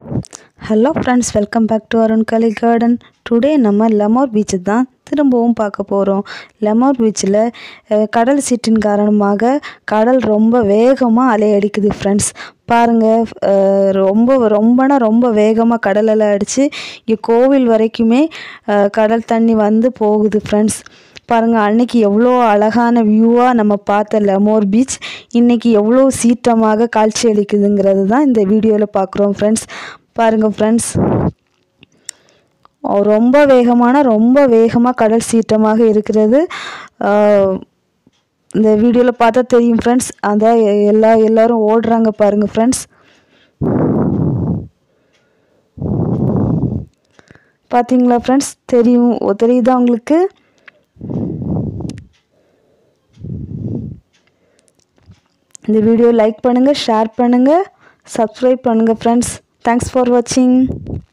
hello friends welcome back to Arun Kali garden today நம்ம லெமோர் beach தான் திரும்பவும் பார்க்க போகிறோம் லெமோர் பீச்சில் கடல் சீற்றின் காரணமாக கடல் ரொம்ப வேகமாக அலையடிக்குது ஃப்ரெண்ட்ஸ் பாருங்கள் அஹ், ரொம்ப ரொம்பனா ரொம்ப வேகமாக கடல் அலை அடித்து இங்கே கோவில் வரைக்குமே அஹ், கடல் தண்ணி வந்து போகுது ஃப்ரெண்ட்ஸ் பாருங்கள் அன்னைக்கு எவ்வளோ அழகான வியூவாக நம்ம பார்த்த லெமோர் பீச் இன்னைக்கு எவ்வளோ சீற்றமாக காட்சி அளிக்குதுங்கிறது தான் இந்த வீடியோவில் பார்க்குறோம் ஃப்ரெண்ட்ஸ் பாருங்கள் ஃப்ரெண்ட்ஸ் ரொம்ப வேகமான ரொம்ப வேகமாக கடல் சீற்றமாக இருக்கிறது ஆஹ் இந்த வீடியோவில் பார்த்தா தெரியும் ஃப்ரெண்ட்ஸ் அதான் எ- எல்லா எல்லாரும் ஓடுறாங்க பாருங்கள் ஃப்ரெண்ட்ஸ் பார்த்தீங்களா ஃப்ரெண்ட்ஸ் தெரியும் ஓ, தெரியுதா உங்களுக்கு இந்த வீடியோ லைக் பண்ணுங்கள் ஷேர் பண்ணுங்கள் சப்ஸ்கிரைப் பண்ணுங்கள் ஃப்ரெண்ட்ஸ் தேங்க்ஸ் ஃபார் வாட்சிங்